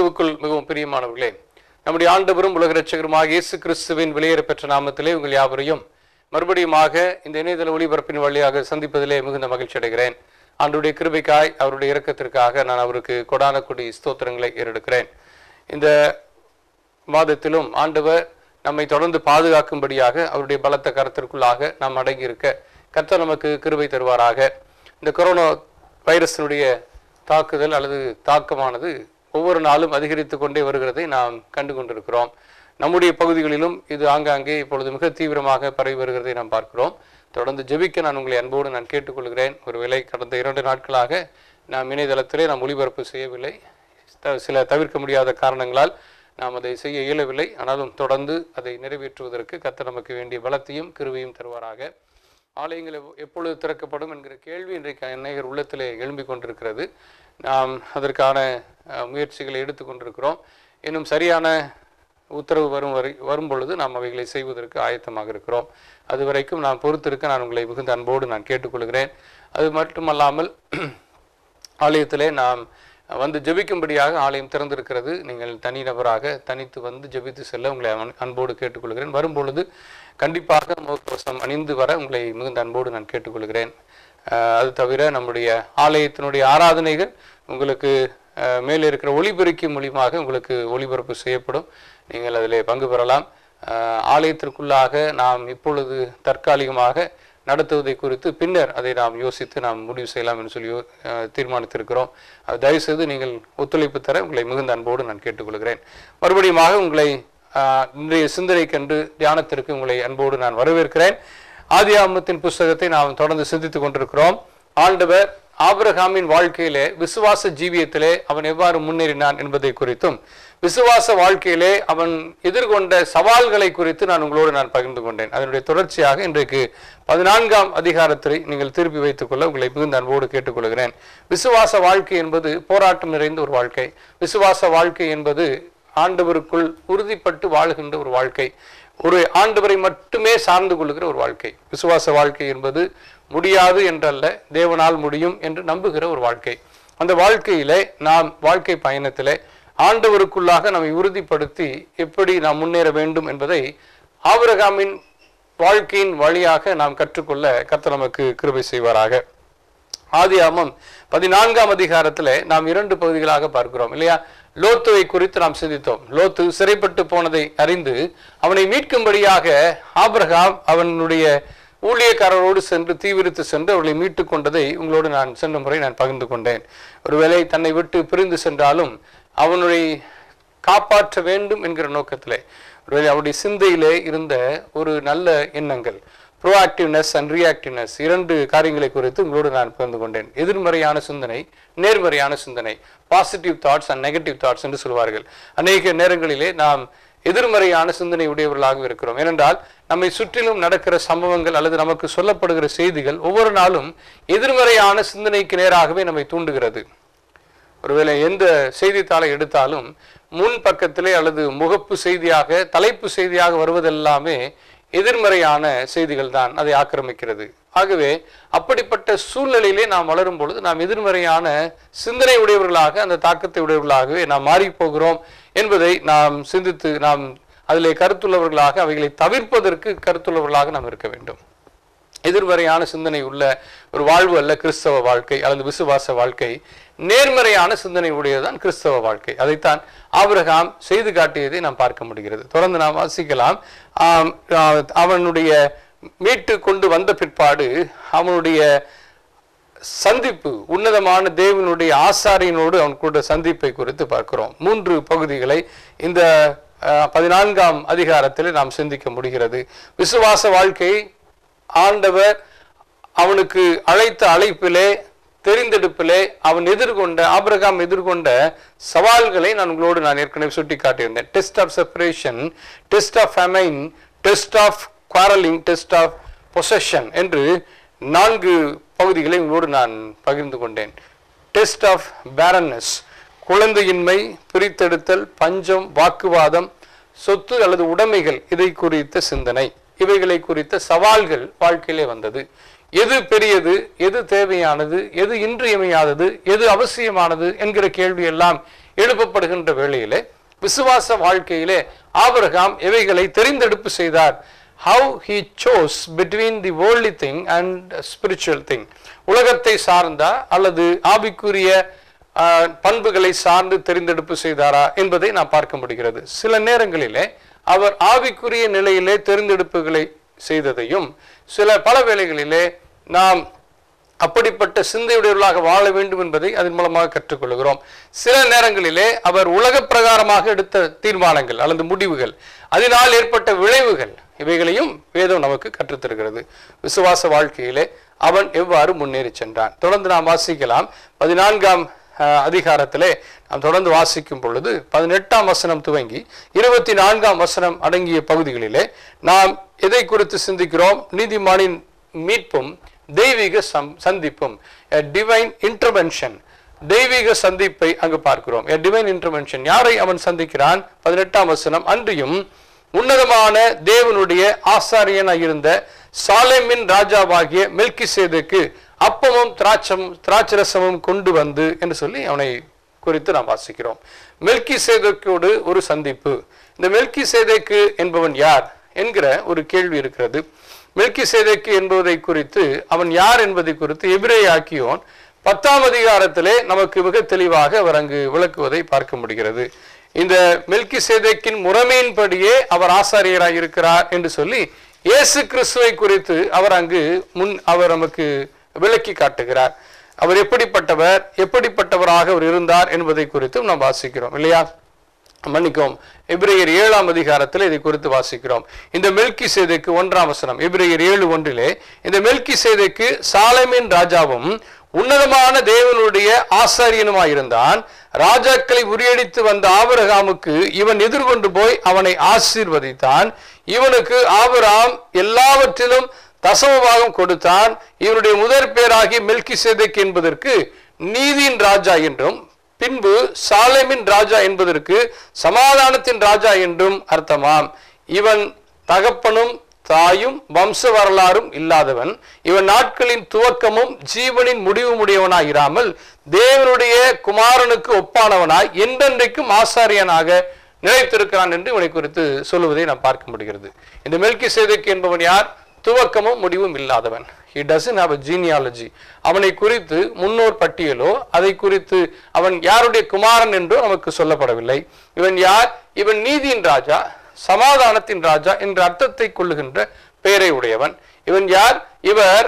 கிறிஸ்துவுக்குள் மிகவும் பிரியமானவர்களே நம்முடைய ஆண்டவரும் உலக ரட்சகருமாக இயேசு கிறிஸ்துவின் வெளியேற பெற்ற நாமத்திலே உங்கள் யாவரையும் மறுபடியுமாக இந்த இணையதள ஒளிபரப்பின் வழியாக சந்திப்பதிலே மிகுந்த மகிழ்ச்சி அடைகிறேன் ஆண்டுடைய கிருபைக்காய் அவருடைய இரக்கத்திற்காக நான் அவருக்கு கொடான கொடி ஸ்தோத்திரங்களை ஏறெடுக்கிறேன் இந்த மாதத்திலும் ஆண்டவர் நம்மை தொடர்ந்து பாதுகாக்கும்படியாக அவருடைய பலத்த கரத்திற்குள்ளாக நாம் அடங்கி இருக்க கர்த்தர் நமக்கு கிருபை தருவாராக இந்த கொரோனா வைரஸினுடைய தாக்குதல் அல்லது தாக்கமானது ஒவ்வொரு நாளும் அதிகரித்து கொண்டே வருகிறதை நாம் கண்டு கொண்டிருக்கிறோம் நம்முடைய பகுதிகளிலும் இது ஆங்காங்கே இப்பொழுது மிக தீவிரமாக பரவி வருகிறதை நாம் பார்க்கிறோம் தொடர்ந்து ஜெபிக்க நான் உங்களை அன்போடு நான் கேட்டுக்கொள்கிறேன் ஒருவேளை கடந்த இரண்டு நாட்களாக நாம் இணையதளத்திலே நாம் ஒளிபரப்பு செய்யவில்லை த- சில தவிர்க்க முடியாத காரணங்களால் நாம் அதை செய்ய இயலவில்லை ஆனாலும் தொடர்ந்து அதை நிறைவேற்றுவதற்கு கர்த்தர் நமக்கு வேண்டிய பலத்தையும் கிருபையும் தருவாராக ஆலயங்கள் எவ்வ- எப்பொழுது திறக்கப்படும் என்கிற கேள்வி இன்றைக்கு அநேகர் உள்ளத்திலே எழும்பிக் கொண்டிருக்கிறது நாம் அதற்கான அஹ், முயற்சிகளை எடுத்து கொண்டிருக்கிறோம் இன்னும் சரியான உத்தரவு வரும் வரை வரும் பொழுது நாம் அவைகளை செய்வதற்கு ஆயத்தமாக இருக்கிறோம் அது வரைக்கும் நான் பொறுத்திருக்க நான் உங்களை மிகுந்த அன்போடு நான் கேட்டுக்கொள்கிறேன் அது மட்டுமல்லாமல் ஆலயத்திலே நாம் வந்து ஜெபிக்கும்படியாக ஆலயம் திறந்திருக்கிறது நீங்கள் தனிநபராக தனித்து வந்து ஜெபித்து செல்ல உங்களை அன்- அன்போடு கேட்டுக்கொள்கிறேன் வரும்பொழுது கண்டிப்பாக முகக்கவசம் அணிந்து வர உங்களை மிகுந்த அன்போடு நான் கேட்டுக்கொள்கிறேன் அஹ், அது தவிர நம்முடைய ஆலயத்தினுடைய ஆராதனைகள் உங்களுக்கு அஹ், மேலே இருக்கிற ஒளிபெருக்கி மூலியமாக உங்களுக்கு ஒளிபரப்பு செய்யப்படும் நீங்கள் அதிலே பங்கு பெறலாம் அஹ், ஆலயத்திற்குள்ளாக நாம் இப்பொழுது தற்காலிகமாக நடத்துவதை குறித்து பின்னர் அதை நாம் யோசித்து நாம் முடிவு செய்யலாம் என்று சொல்லி யோ- அஹ், தீர்மானித்திருக்கிறோம் அது தயவுசெய்து நீங்கள் ஒத்துழைப்பு தர உங்களை மிகுந்த அன்போடு நான் கேட்டுக்கொள்கிறேன் மறுபடியுமாக உங்களை அஹ், இன்றைய சிந்தனை கண்டு தியானத்திற்கு உங்களை அன்போடு நான் வரவேற்கிறேன் ஆதியாமத்தின் புஸ்தகத்தை நாம் தொடர்ந்து சிந்தித்துக் கொண்டிருக்கிறோம் ஆண்டவர் ஆபிரகாமின் வாழ்க்கையிலே விசுவாச ஜீவியத்திலே அவன் எவ்வாறு முன்னேறினான் என்பதை குறித்தும் விசுவாச வாழ்க்கையிலே அவன் எதிர்கொண்ட சவால்களை குறித்து நான் உங்களோடு நான் பகிர்ந்து கொண்டேன் அதனுடைய தொடர்ச்சியாக இன்றைக்கு பதினான்காம் அதிகாரத்தை நீங்கள் திருப்பி வைத்துக் கொள்ள உங்களை மிகுந்த அன்போடு கேட்டுக்கொள்கிறேன் விசுவாச வாழ்க்கை என்பது போராட்டம் நிறைந்த ஒரு வாழ்க்கை விசுவாச வாழ்க்கை என்பது ஆண்டவருக்குள் உறுதிப்பட்டு வாழுகின்ற ஒரு வாழ்க்கை ஒரு ஆண்டவரை மட்டுமே சார்ந்து கொள்ளுகிற ஒரு வாழ்க்கை விசுவாச வாழ்க்கை என்பது முடியாது என்றல்ல தேவனால் முடியும் என்று நம்புகிற ஒரு வாழ்க்கை அந்த வாழ்க்கையிலே நாம் வாழ்க்கை பயணத்திலே ஆண்டவருக்குள்ளாக நம்மை உறுதிப்படுத்தி எப்படி நாம் முன்னேற வேண்டும் என்பதை ஆபிரகாமின் வாழ்க்கையின் வழியாக நாம் கற்றுக்கொள்ள கர்த்தர் நமக்கு கிருபை செய்வாராக ஆதியாமம் பதினான்காம் அதிகாரத்திலே நாம் இரண்டு பகுதிகளாக பார்க்கிறோம் இல்லையா லோத்துவை குறித்து நாம் சிந்தித்தோம் லோத்து சிறைப்பட்டு போனதை அறிந்து அவனை மீட்கும்படியாக ஆபிரகாம் அவனுடைய ஊழியக்காரரோடு சென்று தீவிரித்து சென்று அவர்களை மீட்டு கொண்டதை உங்களோடு நான் சென்ற முறை நான் பகிர்ந்து கொண்டேன் ஒருவேளை தன்னை விட்டு பிரிந்து சென்றாலும் அவனுடைய காப்பாற்ற வேண்டும் என்கிற நோக்கத்திலே ஒருவேளை அவருடைய சிந்தையிலே இருந்த ஒரு நல்ல எண்ணங்கள் ப்ரோஆக்டிவ்னஸ் அண்ட் ரியாக்டிவ்னஸ் இரண்டு காரியங்களை குறித்து உங்களோடு நான் பகிர்ந்து கொண்டேன் எதிர்மறையான சிந்தனை நேர்மறையான சிந்தனை positive thoughts and negative thoughts என்று சொல்வார்கள் அநேக நேரங்களிலே நாம் எதிர்மறையான சிந்தனை உடையவர்களாக இருக்கிறோம் ஏனென்றால் நம்மை சுற்றிலும் நடக்கிற சம்பவங்கள் அல்லது நமக்கு சொல்லப்படுகிற செய்திகள் ஒவ்வொரு நாளும் எதிர்மறையான சிந்தனைக்கு நேராகவே நம்மை தூண்டுகிறது ஒருவேளை எந்த செய்தித்தாளை எடுத்தாலும் முன் பக்கத்திலே அல்லது முகப்பு செய்தியாக தலைப்பு செய்தியாக வருவதெல்லாமே எதிர்மறையான செய்திகள் தான் அதை ஆக்கிரமிக்கிறது ஆகவே அப்படிப்பட்ட சூழ்நிலையிலே நாம் வளரும் பொழுது நாம் எதிர்மறையான சிந்தனை உடையவர்களாக அந்த தாக்கத்தை உடையவர்களாகவே நாம் மாறி போகிறோம் என்பதை நாம் சிந்தித்து நாம் அதிலே கருத்துள்ளவர்களாக அவைகளை தவிர்ப்பதற்கு கருத்துள்ளவர்களாக நாம் இருக்க வேண்டும் எதிர்மறையான சிந்தனை உள்ள ஒரு வாழ்வு அல்ல கிறிஸ்தவ வாழ்க்கை அல்லது விசுவாச வாழ்க்கை நேர்மறையான சிந்தனை உடையதுதான் கிறிஸ்தவ வாழ்க்கை அதைத்தான் ஆபிரகாம் செய்து காட்டியதை நாம் பார்க்க முடிகிறது தொடர்ந்து நாம் வாசிக்கலாம் ஆம், ஆ, அவனுடைய மீட்டு கொண்டு வந்த பிற்பாடு அவனுடைய சந்திப்பு உன்னதமான தேவனுடைய ஆசாரியனோடு அவன் கூட சந்திப்பை குறித்து பார்க்கிறோம் மூன்று பகுதிகளை இந்த அஹ், பதினான்காம் அதிகாரத்தில் நாம் சிந்திக்க முடிகிறது விசுவாச வாழ்க்கை ஆண்டவர் அவனுக்கு அழைத்த அழைப்பிலே தெரிந்தெடுப்பிலே அவன் எதிர்கொண்ட ஆபிரகாம் எதிர்கொண்ட சவால்களை நான் உங்களோடு நான் ஏற்கனவே சுட்டி காட்டியிருந்தேன் test of separation test of famine test of quarreling test of possession என்று நான்கு பகுதிகளை உங்களோடு நான் பகிர்ந்து கொண்டேன் டெஸ்ட் ஆஃப் பேரன்னஸ் குழந்தையின்மை பிரித்தெடுத்தல் பஞ்சம் வாக்குவாதம் சொத்து அல்லது உடைமைகள் இதை குறித்த சிந்தனை இவைகளை குறித்த சவால்கள் வாழ்க்கையிலே வந்தது எது பெரியது எது தேவையானது எது இன்றியமையாதது எது அவசியமானது என்கிற கேள்வி எல்லாம் எழுப்பப்படுகின்ற வேளையிலே விசுவாச வாழ்க்கையிலே ஆபிரகாம் இவைகளை தெரிந்தெடுப்பு செய்தார் how he chose between the worldly thing and spiritual thing உலகத்தை சார்ந்தா அல்லது ஆவிக்குரிய ஆஹ், பண்புகளை சார்ந்து தெரிந்தெடுப்பு செய்தாரா என்பதை நாம் பார்க்க முடிகிறது சில நேரங்களிலே அவர் ஆவிக்குரிய நிலையிலே தெரிந்தெடுப்புகளை செய்ததையும் சில பல வேளைகளிலே நாம் அப்படிப்பட்ட சிந்தையுடையவர்களாக வாழ வேண்டும் என்பதை அதன் மூலமாக கற்றுக்கொள்கிறோம் சில நேரங்களிலே அவர் உலக பிரகாரமாக எடுத்த தீர்மானங்கள் அல்லது முடிவுகள் அதனால் ஏற்பட்ட விளைவுகள் இவைகளையும் வேதம் நமக்கு கற்றுத்தருகிறது விசுவாச வாழ்க்கையிலே அவன் எவ்வாறு முன்னேறி சென்றான் தொடர்ந்து நாம் வாசிக்கலாம் பதினான்காம் அஹ், அதிகாரத்திலே நாம் தொடர்ந்து வாசிக்கும் பொழுது பதினெட்டாம் வசனம் துவங்கி இருபத்தி நான்காம் வசனம் அடங்கிய பகுதிகளிலே நாம் எதை குறித்து சிந்திக்கிறோம் நீதிமானின் மீட்பும் தெய்வீக சம்- சந்திப்பும் டிவைன் இன்டர்வென்ஷன் தெய்வீக சந்திப்பை அங்கு பார்க்கிறோம் டிவைன் இன்டர்வென்ஷன் யாரை அவன் சந்திக்கிறான் பதினெட்டாம் வசனம் அன்றியும் உன்னதமான தேவனுடைய ஆசாரியனாய் இருந்த சாலேமின் ராஜாவாகிய மெல்கிசேதுக்கு அப்பமும் திராட்சம் திராட்சரசமும் கொண்டு வந்து என்று சொல்லி அவனை குறித்து நாம் வாசிக்கிறோம் மெல்கி சேதக்கோடு ஒரு சந்திப்பு இந்த மெல்கி சேதைக்கு என்பவன் யார் என்கிற ஒரு கேள்வி இருக்கிறது மெல்கி சேதைக்கு என்பதை குறித்து அவன் யார் என்பதை குறித்து எபிரேயாக்கியோன் பத்தாம் அதிகாரத்திலே நமக்கு மிக தெளிவாக அவர் அங்கு விளக்குவதை பார்க்க முடிகிறது இந்த மெல்கி சேதைக்கின் முறைமையின்படியே அவர் ஆசாரியராய் இருக்கிறார் என்று சொல்லி இயேசு கிறிஸ்துவை குறித்து அவர் அங்கு முன் அவர் நமக்கு விளக்கி காட்டுகிறார் அவர் எப்படிப்பட்டவர் எப்படிப்பட்டவராக அவர் இருந்தார் என்பதை குறித்தும் நாம் வாசிக்கிறோம் இல்லையா மன்னிக்கவும் எபிரேயர் ஏழாம் அதிகாரத்தில் இதை குறித்து வாசிக்கிறோம் இந்த மெல்கி சேதைக்கு ஒன்றாம் வசனம் எபிரேயர் ஏழு ஒன்றிலே இந்த மெல்கி சேதைக்கு சாலமின் ராஜாவும் உன்னதமான தேவனுடைய ஆசாரியனுமாயிருந்தான் ராஜாக்களை உரியடித்து வந்த ஆபிரகாமுக்கு இவன் எதிர்கொண்டு போய் அவனை ஆசீர்வதித்தான் இவனுக்கு ஆபிரகாம் எல்லாவற்றிலும் தசமபாகம் கொடுத்தான் இவனுடைய முதற் பேராகி மெல்கி என்பதற்கு நீதியின் ராஜா என்றும் பின்பு சாலேமின் ராஜா என்பதற்கு சமாதானத்தின் ராஜா என்றும் அர்த்தமாம் இவன் தகப்பனும் தாயும் வம்ச வரலாறும் இல்லாதவன் இவன் நாட்களின் துவக்கமும் ஜீவனின் முடிவும் உடையவனாய் இராமல் தேவனுடைய குமாரனுக்கு ஒப்பானவனாய் என்றென்றைக்கும் ஆசாரியனாக நிலைத்திருக்கிறான் என்று இவனை குறித்து சொல்லுவதை நாம் பார்க்க முடிகிறது இந்த மெல்கி என்பவன் யார் துவக்கமும் முடிவும் இல்லாதவன் he doesn't have a genealogy அவனை குறித்து முன்னோர் பட்டியலோ அதை குறித்து அவன் யாருடைய குமாரன் என்றோ நமக்கு சொல்லப்படவில்லை இவன் யார் இவன் நீதியின் ராஜா சமாதானத்தின் ராஜா என்ற அர்த்தத்தை கொள்ளுகின்ற பெயரை உடையவன் இவன் யார் இவர்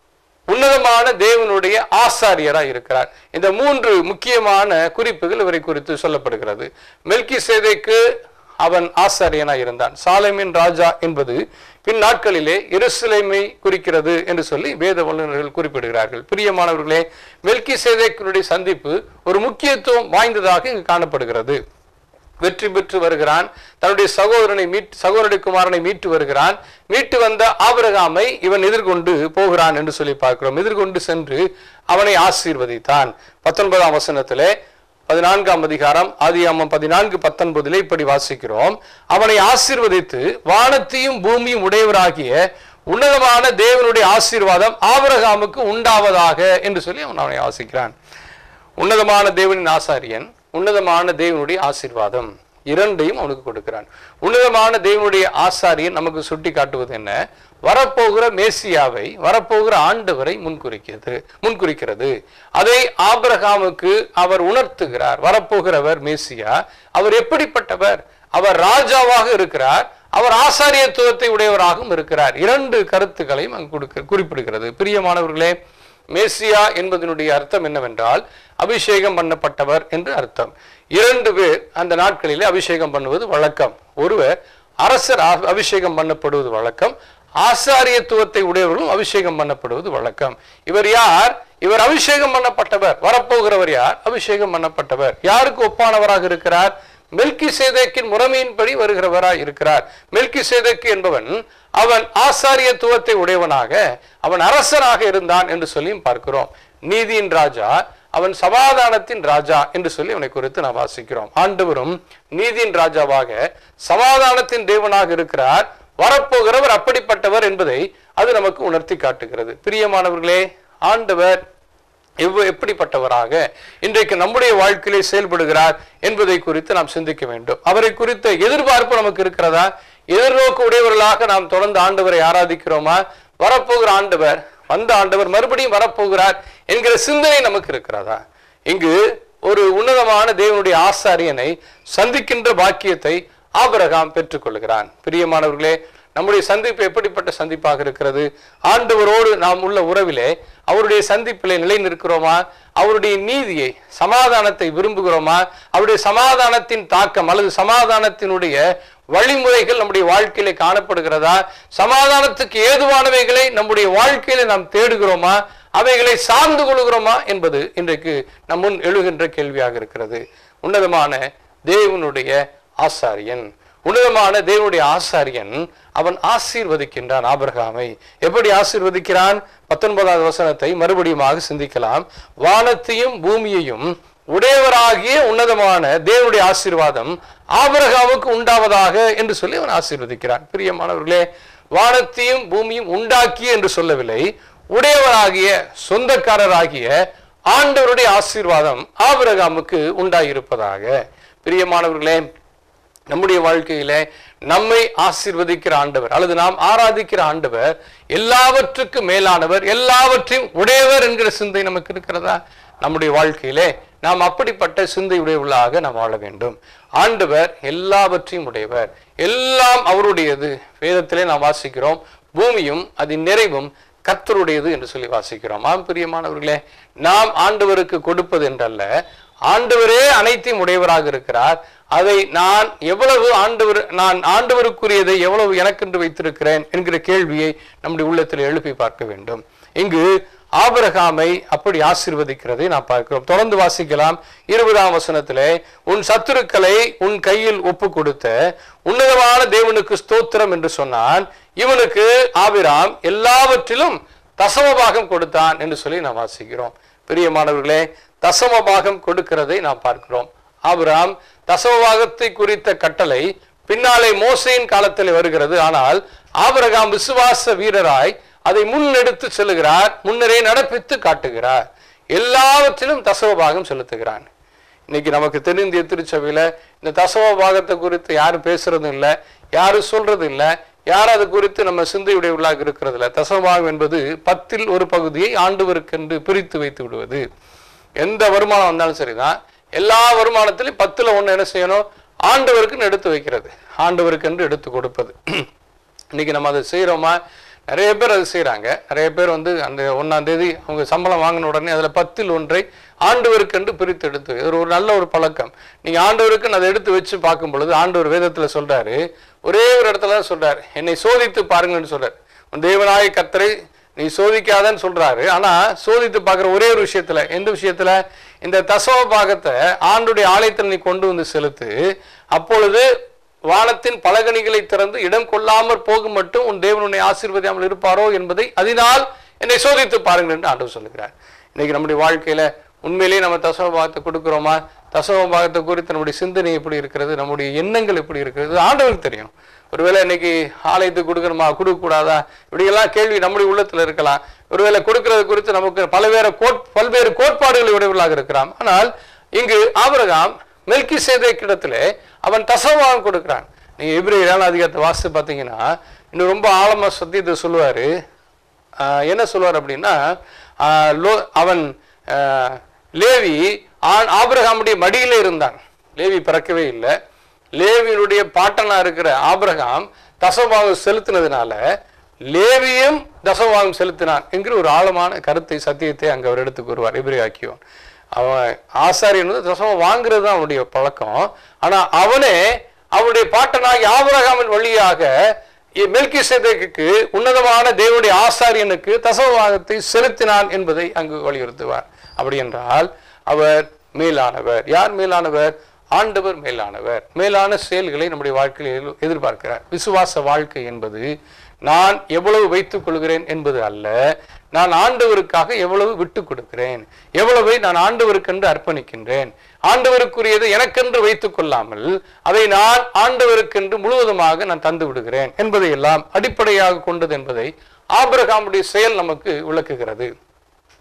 உன்னதமான தேவனுடைய ஆசாரியராய் இருக்கிறார் இந்த மூன்று முக்கியமான குறிப்புகள் இவரை குறித்து சொல்லப்படுகிறது மெல்கி சேதைக்கு அவன் ஆசாரியனாய் இருந்தான் சாலேமின் ராஜா என்பது பின் நாட்களிலே எருசலேமை குறிக்கிறது என்று சொல்லி வேத வல்லுநர்கள் குறிப்பிடுகிறார்கள் பிரியமானவர்களே மெல்கி சேதைக்கினுடைய சந்திப்பு ஒரு முக்கியத்துவம் வாய்ந்ததாக இங்கு காணப்படுகிறது வெற்றி பெற்று வருகிறான் தன்னுடைய சகோதரனை மீட் சகோதரனுடைய குமாரனை மீட்டு வருகிறான் மீட்டு வந்த ஆபிரகாமை இவன் எதிர்கொண்டு போகிறான் என்று சொல்லி பார்க்கிறோம் எதிர்கொண்டு சென்று அவனை ஆசீர்வதித்தான் பத்தொன்பதாம் வசனத்திலே பதினான்காம் அதிகாரம் ஆதியாமம் பதினான்கு பத்தொன்பதிலே இப்படி வாசிக்கிறோம் அவனை ஆசீர்வதித்து வானத்தையும் பூமியும் உடையவராகிய உன்னதமான தேவனுடைய ஆசீர்வாதம் ஆபிரகாமுக்கு உண்டாவதாக என்று சொல்லி அவன் அவனை ஆசிக்கிறான் உன்னதமான தேவனின் ஆசாரியன் உன்னதமான தேவனுடைய ஆசீர்வாதம் இரண்டையும் அவனுக்கு கொடுக்கிறான் உன்னதமான தேவனுடைய ஆசாரியன் நமக்கு சுட்டி காட்டுவது என்ன வரப்போகிற மேசியாவை வரப்போகிற ஆண்டவரை முன்குறிக்கிறது முன்குறிக்கிறது அதை ஆபிரகாமுக்கு அவர் உணர்த்துகிறார் வரப்போகிறவர் மேசியா அவர் எப்படிப்பட்டவர் அவர் ராஜாவாக இருக்கிறார் அவர் ஆசாரியத்துவத்தை உடையவராகவும் இருக்கிறார் இரண்டு கருத்துக்களையும் அங்கு கொடுக்க குறிப்பிடுகிறது பிரியமானவர்களே மேசியா என்பதனுடைய அர்த்தம் என்னவென்றால் அபிஷேகம் பண்ணப்பட்டவர் என்று அர்த்தம் இரண்டு பேர் அந்த நாட்களிலே அபிஷேகம் பண்ணுவது வழக்கம் ஒருவர் அரசர் அ- அபிஷேகம் பண்ணப்படுவது வழக்கம் ஆசாரியத்துவத்தை உடையவர்களும் அபிஷேகம் பண்ணப்படுவது வழக்கம் இவர் யார் இவர் அபிஷேகம் பண்ணப்பட்டவர் வரப்போகிறவர் யார் அபிஷேகம் பண்ணப்பட்டவர் யாருக்கு ஒப்பானவராக இருக்கிறார் மெல்கி சேதேக்கின் முறைமையின்படி வருகிறவராய் இருக்கிறார் மெல்கி சேதேக்கு என்பவன் அவன் ஆசாரியத்துவத்தை உடையவனாக அவன் அரசனாக இருந்தான் என்று சொல்லியும் பார்க்கிறோம் நீதியின் ராஜா அவன் சமாதானத்தின் ராஜா என்று சொல்லி அவனை குறித்து நாம் வாசிக்கிறோம் ஆண்டவரும் நீதியின் ராஜாவாக சமாதானத்தின் தேவனாக இருக்கிறார் வரப்போகிறவர் அப்படிப்பட்டவர் என்பதை அது நமக்கு உணர்த்தி காட்டுகிறது பிரியமானவர்களே ஆண்டவர் எவ்வ எப்படிப்பட்டவராக இன்றைக்கு நம்முடைய வாழ்க்கையிலே செயல்படுகிறார் என்பதை குறித்து நாம் சிந்திக்க வேண்டும் அவரை குறித்த எதிர்பார்ப்பு நமக்கு இருக்கிறதா எதிர்நோக்கு உடையவர்களாக நாம் தொடர்ந்து ஆண்டவரை ஆராதிக்கிறோமா வரப்போகிற ஆண்டவர் வந்த ஆண்டவர் மறுபடியும் வரப்போகிறார் என்கிற சிந்தனை நமக்கு இருக்கிறதா இங்கு ஒரு உன்னதமான தேவனுடைய ஆசாரியனை சந்திக்கின்ற பாக்கியத்தை ஆபிரகாம் பெற்றுக்கொள்கிறான் பிரியமானவர்களே நம்முடைய சந்திப்பு எப்படிப்பட்ட சந்திப்பாக இருக்கிறது ஆண்டவரோடு நாம் உள்ள உறவிலே அவருடைய சந்திப்பிலே நிலை நிற்கிறோமா அவருடைய நீதியை சமாதானத்தை விரும்புகிறோமா அவருடைய சமாதானத்தின் தாக்கம் அல்லது சமாதானத்தினுடைய வழிமுறைகள் நம்முடைய வாழ்க்கையிலே காணப்படுகிறதா சமாதானத்துக்கு ஏதுவானவைகளை நம்முடைய வாழ்க்கையில நாம் தேடுகிறோமா அவைகளை சார்ந்து கொள்கிறோமா என்பது இன்றைக்கு நம் முன் எழுகின்ற கேள்வியாக இருக்கிறது உன்னதமான தேவனுடைய ஆசாரியன் உன்னதமான தேவனுடைய ஆசாரியன் அவன் ஆசீர்வதிக்கின்றான் ஆபிரகாமை எப்படி ஆசீர்வதிக்கிறான் பத்தொன்பதாவது வசனத்தை மறுபடியுமாக சிந்திக்கலாம் வானத்தையும் பூமியையும் உடையவராகிய உன்னதமான தேவனுடைய ஆசீர்வாதம் ஆபிரகாமுக்கு உண்டாவதாக என்று சொல்லி அவன் ஆசீர்வதிக்கிறான் பிரியமானவர்களே வானத்தையும் பூமியும் உண்டாக்கிய என்று சொல்லவில்லை உடையவராகிய சொந்தக்காரராகிய ஆண்டவருடைய ஆசீர்வாதம் ஆபிரகாமுக்கு உண்டாயிருப்பதாக பிரியமானவர்களே நம்முடைய வாழ்க்கையில நம்மை ஆசீர்வதிக்கிற ஆண்டவர் அல்லது நாம் ஆராதிக்கிற ஆண்டவர் எல்லாவற்றுக்கும் மேலானவர் எல்லாவற்றையும் உடையவர் என்கிற சிந்தை நமக்கு இருக்கிறதா நம்முடைய வாழ்க்கையிலே நாம் அப்படிப்பட்ட சிந்தை உடையவர்களாக நாம் வாழ வேண்டும் ஆண்டவர் எல்லாவற்றையும் உடையவர் எல்லாம் அவருடையது வேதத்திலே நாம் வாசிக்கிறோம் பூமியும் அதன் நிறைவும் கர்த்தருடையது என்று சொல்லி வாசிக்கிறோம் ஆம் பிரியமானவர்களே நாம் ஆண்டவருக்கு கொடுப்பது என்றல்ல ஆண்டவரே அனைத்தையும் உடையவராக இருக்கிறார் அதை நான் எவ்வளவு ஆண்டவர் நான் ஆண்டவருக்குரியதை எவ்வளவு எனக்கென்று வைத்திருக்கிறேன் என்கிற கேள்வியை நம்முடைய உள்ளத்தில் எழுப்பி பார்க்க வேண்டும் இங்கு ஆபிரகாமை அப்படி ஆசீர்வதிக்கிறதை நாம் பார்க்கிறோம் தொடர்ந்து வாசிக்கலாம் இருபதாம் வசனத்திலே உன் சத்துருக்களை உன் கையில் ஒப்பு கொடுத்த உன்னதமான தேவனுக்கு ஸ்தோத்திரம் என்று சொன்னான் இவனுக்கு ஆபிராம் எல்லாவற்றிலும் தசமபாகம் கொடுத்தான் என்று சொல்லி நாம் வாசிக்கிறோம் பிரியமானவர்களே தசமபாகம் கொடுக்கிறதை நாம் பார்க்கிறோம் ஆபிராம் தசமபாகத்தை குறித்த கட்டளை பின்னாலே மோசையின் காலத்தில் வருகிறது ஆனால் ஆபிரகாம் விசுவாச வீரராய் அதை முன்னெடுத்து செல்லுகிறார் முன்னரே நடப்பித்து காட்டுகிறார் எல்லாவற்றிலும் தசமபாகம் செலுத்துகிறான் இன்னைக்கு நமக்கு தென்னிந்திய திருச்சபையில இந்த தசம பாகத்தை குறித்து யாரும் பேசுறதும் இல்லை யாரும் சொல்றது இல்லை யாரும் அது குறித்து நம்ம சிந்தையுடைய உள்ளாக இருக்கிறது இல்லை தசமபாகம் என்பது பத்தில் ஒரு பகுதியை ஆண்டவருக்கென்று பிரித்து வைத்து விடுவது எந்த வருமானம் வந்தாலும் சரிதான் எல்லா வருமானத்திலும் பத்துல ஒண்ணு என்ன செய்யணும் ஆண்டவருக்குன்னு எடுத்து வைக்கிறது ஆண்டவருக்கென்று எடுத்து கொடுப்பது இன்னைக்கு நம்ம அதை செய்கிறோமா நிறைய பேர் அது செய்கிறாங்க நிறைய பேர் வந்து அந்த ஒன்றாம் தேதி அவங்க சம்பளம் வாங்கின உடனே அதில் பத்தில் ஒன்றை ஆண்டவருக்கென்று பிரித்து எடுத்து இது ஒரு நல்ல ஒரு பழக்கம் நீங்கள் ஆண்டவருக்குன்னு அதை எடுத்து வச்சு பார்க்கும் பொழுது ஆண்டவர் வேதத்தில் சொல்றாரு ஒரே ஒரு இடத்துல தான் சொல்றாரு என்னை சோதித்து பாருங்கன்னு சொல்றாரு உன் தேவனாய கத்தரை நீ சோதிக்காதன்னு சொல்றாரு ஆனா சோதித்து பார்க்குற ஒரே ஒரு விஷயத்துல எந்த விஷயத்துல இந்த தசவ பாகத்தை ஆண்டுடைய ஆலயத்தில் நீ கொண்டு வந்து செலுத்து அப்பொழுது வானத்தின் பலகணிகளை திறந்து இடம் கொள்ளாமற் போகும் மட்டும் உன் தேவன் உன்னை ஆசீர்வதியாமல் இருப்பாரோ என்பதை அதனால் என்னை சோதித்து பாருங்கள் என்று ஆண்டவர் சொல்லுகிறார் இன்னைக்கு நம்முடைய வாழ்க்கையில உண்மையிலேயே நம்ம தசவ பாகத்தை கொடுக்கிறோமா தசவ பாகத்தை குறித்து நம்முடைய சிந்தனை எப்படி இருக்கிறது நம்முடைய எண்ணங்கள் எப்படி இருக்கிறது இது ஆண்டவருக்கு தெரியும் ஒருவேளை இன்னைக்கு ஆலயத்துக்கு கொடுக்கணுமா கொடுக்கக்கூடாதா இப்படியெல்லாம் கேள்வி நம்முடைய உள்ளத்துல இருக்கலாம் ஒருவேளை கொடுக்கிறது குறித்து நமக்கு பல்வேறு கோட் பல்வேறு கோட்பாடுகளை உடையவர்களாக இருக்கலாம் ஆனால் இங்கு ஆபிரகாம் மெல்கி சேதைக்கிடத்திலே அவன் தசவாகம் கொடுக்கிறான் நீங்க எபிரே ஏழாம் அதிகாரத்தை வாசித்து பார்த்தீங்கன்னா இன்னும் ரொம்ப ஆழமா சத்தியத்தை சொல்லுவாரு ஆஹ் என்ன சொல்லுவார் அப்படின்னா ஆஹ் லோ- அவன் ஆஹ் லேவி ஆண் ஆபிரகாமுடைய மடியிலே இருந்தான் லேவி பிறக்கவே இல்லை லேவியினுடைய பாட்டனா இருக்கிற ஆபிரகாம் தசவாகம் செலுத்தினதுனால லேவியும் தசவாகம் செலுத்தினான் என்கிற ஒரு ஆழமான கருத்தை சத்தியத்தை அங்க அவர் எடுத்து கூறுவார் இப்ரியாக்கியோன் அவன் ஆசாரியன் வந்து தசமம் வாங்குறது தான் அவனுடைய பழக்கம் ஆனா அவனே அவனுடைய பாட்டனாகி ஆபிரகாமின் வழியாக மெல்கி சேதேக்கு உன்னதமான தேவனுடைய ஆசாரியனுக்கு தசமபாகத்தை செலுத்தினான் என்பதை அங்கு வலியுறுத்துவார் அப்படி என்றால் அவர் மேலானவர் யார் மேலானவர் ஆண்டவர் மேலானவர் மேலான செயல்களை நம்முடைய வாழ்க்கையில் எதிர்- எதிர்பார்க்கிறார் விசுவாச வாழ்க்கை என்பது நான் எவ்வளவு வைத்துக் கொள்கிறேன் என்பது அல்ல நான் ஆண்டவருக்காக எவ்வளவு விட்டுக் கொடுக்கிறேன் எவ்வளவை நான் ஆண்டவருக்கென்று அர்ப்பணிக்கின்றேன் ஆண்டவருக்குரியதை எனக்கென்று வைத்துக் கொள்ளாமல் அதை நான் ஆண்டவருக்கென்று முழுவதுமாக நான் தந்து விடுகிறேன் என்பதை எல்லாம் அடிப்படையாக கொண்டது என்பதை ஆபிரகாமுடைய செயல் நமக்கு விளக்குகிறது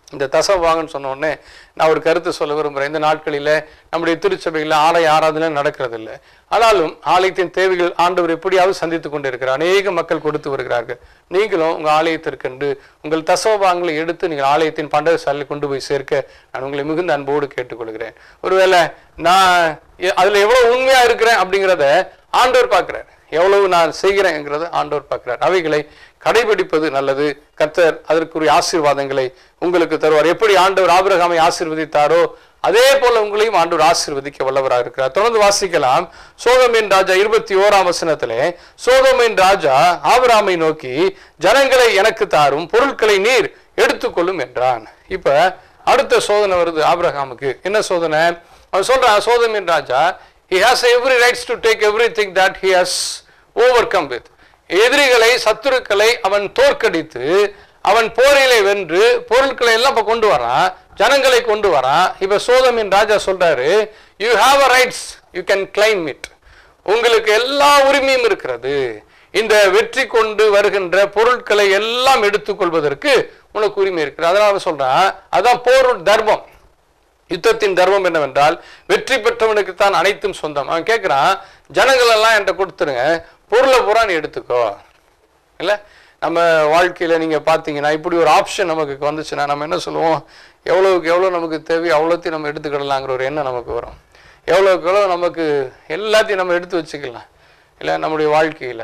இந்த தசவாங்கன்னு சொன்ன உடனே நான் ஒரு கருத்து சொல்ல விரும்புகிறேன் இந்த நாட்களில் நம்முடைய திருச்சபையில் ஆலய ஆராதனை நடக்கிறது இல்லை ஆனாலும் ஆலயத்தின் தேவைகள் ஆண்டவர் எப்படியாவது சந்தித்து கொண்டு இருக்கிறார் அநேக மக்கள் கொடுத்து வருகிறார்கள் நீங்களும் உங்கள் ஆலயத்திற்கென்று உங்கள் தசோபாங்களை எடுத்து நீங்கள் ஆலயத்தின் பண்டகசாலையில் கொண்டு போய் சேர்க்க நான் உங்களை மிகுந்த அன்போடு கேட்டுக்கொள்கிறேன் ஒருவேளை நான் எ- அதுல எவ்வளவு உண்மையா இருக்கிறேன் அப்படிங்கிறத ஆண்டவர் பார்க்கிறார் எவ்வளவு நான் செய்கிறேங்கிறத ஆண்டவர் பார்க்கிறார் அவைகளை கடைபிடிப்பது நல்லது கர்த்தர் அதற்குரிய ஆசீர்வாதங்களை உங்களுக்கு தருவார் எப்படி ஆண்டவர் ஆபிரகாமை ஆசீர்வதித்தாரோ அதே போல உங்களையும் ஆண்டவர் ஆசீர்வதிக்க வல்லவராக இருக்கிறார் தொடர்ந்து வாசிக்கலாம் சோதமின் ராஜா இருபத்தி ஓராம் வசனத்திலே சோதமின் ராஜா ஆபிரகாமை நோக்கி ஜனங்களை எனக்கு தாரும் பொருட்களை நீர் எடுத்துக்கொள்ளும் என்றான் இப்ப அடுத்த சோதனை வருது ஆபிரகாமுக்கு என்ன சோதனை அவன் சொல்றான் சோதமின் ராஜா he has every rights to take everything that he has overcome with எதிரிகளை சத்துருக்களை அவன் தோற்கடித்து அவன் போரிலே வென்று பொருட்களை எல்லாம் இப்ப கொண்டு வரான் ஜனங்களை கொண்டு வரான் இப்ப சோதமின் ராஜா சொல்றாரு you have a rights you can claim it உங்களுக்கு எல்லா உரிமையும் இருக்கிறது இந்த வெற்றி கொண்டு வருகின்ற பொருட்களை எல்லாம் எடுத்துக்கொள்வதற்கு உனக்கு உரிமை இருக்கிறது அதனால சொல்றான் அதான் போர் தர்மம் யுத்தத்தின் தர்மம் என்னவென்றால் வெற்றி பெற்றவனுக்கு தான் அனைத்தும் சொந்தம் அவன் கேட்குறான் ஜனங்கள் எல்லாம் என்கிட்ட கொடுத்துருங்க பொருளை பூரா நீ எடுத்துக்கோ இல்லை நம்ம வாழ்க்கையில் நீங்கள் பார்த்தீங்கன்னா இப்படி ஒரு ஆப்ஷன் நமக்கு வந்துச்சுன்னா நம்ம என்ன சொல்லுவோம் எவ்வளவுக்கு எவ்வளோ நமக்கு தேவையோ அவ்வளோத்தையும் நம்ம எடுத்துக்கிடலாங்கிற ஒரு எண்ணம் நமக்கு வரும் எவ்வளோக்கு எவ்வளோ நமக்கு எல்லாத்தையும் நம்ம எடுத்து வச்சுக்கலாம் இல்லை நம்முடைய வாழ்க்கையில்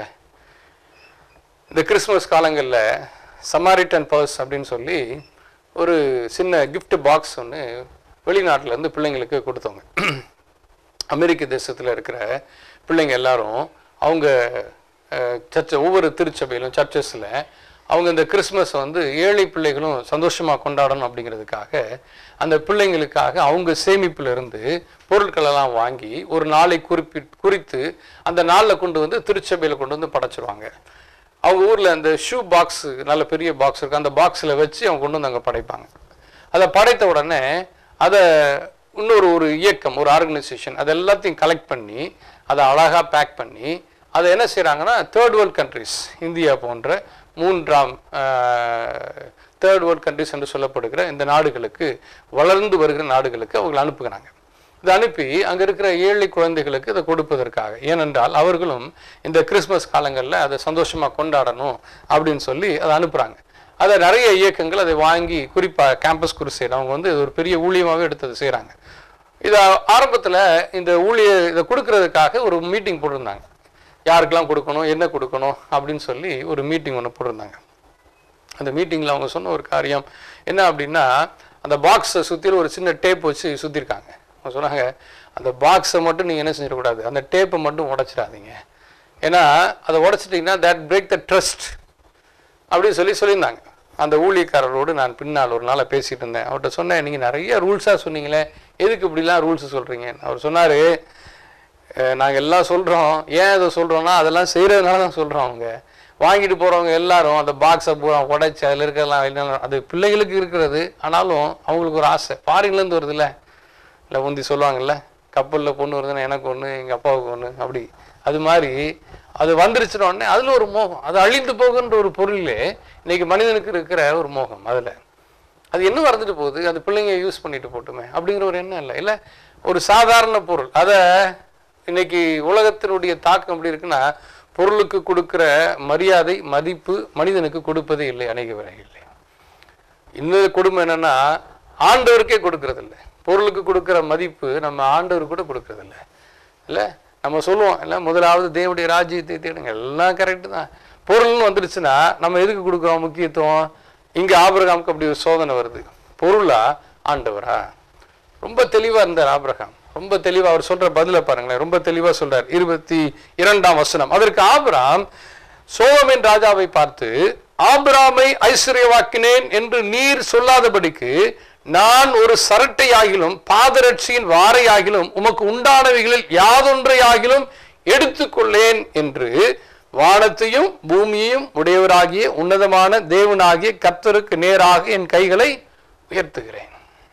இந்த கிறிஸ்மஸ் காலங்களில் சமாரிட்டன் பர்ஸ் அப்படின்னு சொல்லி ஒரு சின்ன gift பாக்ஸ் ஒன்று வெளிநாட்டுல இருந்து பிள்ளைங்களுக்கு கொடுத்தவங்க அமெரிக்க தேசத்தில் இருக்கிற பிள்ளைங்க எல்லாரும் அவங்க சர்ச்ச ஒவ்வொரு திருச்சபையிலும் சர்ச்சஸில் அவங்க இந்த கிறிஸ்மஸ் வந்து ஏழை பிள்ளைகளும் சந்தோஷமாக கொண்டாடணும் அப்படிங்கிறதுக்காக அந்த பிள்ளைங்களுக்காக அவங்க சேமிப்புல இருந்து பொருட்கள் எல்லாம் வாங்கி ஒரு நாளை குறிப்பி குறித்து அந்த நாளில் கொண்டு வந்து திருச்சபையில் கொண்டு வந்து படைச்சிருவாங்க அவங்க ஊரில் அந்த ஷூ பாக்ஸ் நல்ல பெரிய பாக்ஸ் இருக்கு அந்த பாக்ஸில் வச்சு அவங்க கொண்டு வந்து அங்கே படைப்பாங்க அதை படைத்த உடனே அதை இன்னொரு ஒரு இயக்கம் ஒரு ஆர்கனைசேஷன் அது எல்லாத்தையும் கலெக்ட் பண்ணி அதை அழகாக பேக் பண்ணி அதை என்ன செய்கிறாங்கன்னா தேர்ட் வேர்ல்ட் கண்ட்ரிஸ் இந்தியா போன்ற மூன்றாம் தேர்ட் வேர்ல்ட் கண்ட்ரிஸ் என்று சொல்லப்படுகிற இந்த நாடுகளுக்கு வளர்ந்து வருகிற நாடுகளுக்கு அவங்களை அனுப்புகிறாங்க இதை அனுப்பி அங்க இருக்கிற ஏழை குழந்தைகளுக்கு இதை கொடுப்பதற்காக ஏனென்றால் அவர்களும் இந்த கிறிஸ்மஸ் காலங்களில் அதை சந்தோஷமா கொண்டாடணும் அப்படின்னு சொல்லி அதை அனுப்புறாங்க அதை நிறைய இயக்கங்கள் அதை வாங்கி குறிப்பா கேம்பஸ் குருசைடு அவங்க வந்து இது ஒரு பெரிய ஊழியமாகவே எடுத்து அதை செய்கிறாங்க இதை ஆரம்பத்தில் இந்த ஊழிய இதை கொடுக்கறதுக்காக ஒரு மீட்டிங் போட்டிருந்தாங்க யாருக்கெல்லாம் கொடுக்கணும் என்ன கொடுக்கணும் அப்படின்னு சொல்லி ஒரு மீட்டிங் ஒன்று போட்டிருந்தாங்க அந்த மீட்டிங்கில் அவங்க சொன்ன ஒரு காரியம் என்ன அப்படின்னா அந்த பாக்ஸை சுற்றிலும் ஒரு சின்ன டேப் வச்சு சுற்றிருக்காங்க அவங்க சொன்னாங்க அந்த பாக்ஸை மட்டும் நீங்கள் என்ன செஞ்சிடக்கூடாது அந்த டேப்பை மட்டும் உடைச்சிடாதீங்க ஏன்னா அதை உடைச்சிட்டிங்கன்னா தட் பிரேக் த ட்ரஸ்ட் அப்படின்னு சொல்லி சொல்லியிருந்தாங்க அந்த ஊழியக்காரரோடு நான் பின்னால் ஒரு நாளை பேசிட்டு இருந்தேன் அவர்கிட்ட சொன்னேன் நீங்கள் நிறைய ரூல்ஸாக சொன்னீங்களே எதுக்கு இப்படிலாம் ரூல்ஸ் சொல்கிறீங்க அவர் சொன்னார் நாங்கள் எல்லாம் சொல்கிறோம் ஏன் இதை சொல்கிறோன்னா அதெல்லாம் செய்கிறதுனால தான் சொல்கிறோம் அவங்க வாங்கிட்டு போகிறவங்க எல்லாரும் அந்த பாக்ஸை பூரா உடைச்சி அதில் இருக்கிறதெல்லாம் என்ன அது பிள்ளைகளுக்கு இருக்கிறது ஆனாலும் அவங்களுக்கு ஒரு ஆசை ஃபாரின்லேருந்து வருதுல்ல இல்லை முந்தி சொல்லுவாங்கல்ல கப்பலில் பொண்ணு வருதுன்னா எனக்கு ஒன்று எங்கள் அப்பாவுக்கு ஒன்று அப்படி அது மாதிரி அது வந்துருச்சுன உடனே அதில் ஒரு மோகம் அது அழிந்து போகுன்ற ஒரு பொருளே இன்னைக்கு மனிதனுக்கு இருக்கிற ஒரு மோகம் அதில் அது என்ன வரந்துட்டு போகுது அது பிள்ளைங்க யூஸ் பண்ணிட்டு போட்டுமே அப்படிங்கிற ஒரு எண்ணம் இல்லை இல்லை ஒரு சாதாரண பொருள் அதை இன்னைக்கு உலகத்தினுடைய தாக்கம் எப்படி இருக்குன்னா பொருளுக்கு கொடுக்கிற மரியாதை மதிப்பு மனிதனுக்கு கொடுப்பதே இல்லை அநேக வரையில் இன்னொரு கொடுமை என்னன்னா ஆண்டவருக்கே கொடுக்கறது இல்லை பொருளுக்கு கொடுக்கிற மதிப்பு நம்ம ஆண்டவர் கூட கொடுக்கறது இல்லை இல்லை நம்ம சொல்லுவோம் இல்லை முதலாவது தேவனுடைய ராஜ்யத்தை தேடுங்க எல்லாம் கரெக்டு தான் பொருள்னு வந்துடுச்சுன்னா நம்ம எதுக்கு கொடுக்குறோம் முக்கியத்துவம் இங்க ஆபிரகாமுக்கு அப்படி ஒரு சோதனை வருது பொருளா ஆண்டவரா ரொம்ப தெளிவா இருந்தார் ஆபிரகாம் ரொம்ப தெளிவா அவர் சொல்ற பதில பாருங்களேன் ரொம்ப தெளிவா சொல்றார் இருபத்தி இரண்டாம் வசனம் அதற்கு ஆபிராம் சோகமின் ராஜாவை பார்த்து ஆபிராமை ஐஸ்வர்யவாக்கினேன் என்று நீர் சொல்லாதபடிக்கு நான் ஒரு சரட்டையாகிலும் பாதரட்சியின் வாரையாகிலும் உமக்கு உண்டானவைகளில் யாதொன்றையாகிலும் எடுத்துக்கொள்ளேன் என்று வானத்தையும் பூமியையும் உடையவராகிய உன்னதமான தேவனாகிய கர்த்தருக்கு நேராக என் கைகளை உயர்த்துகிறேன்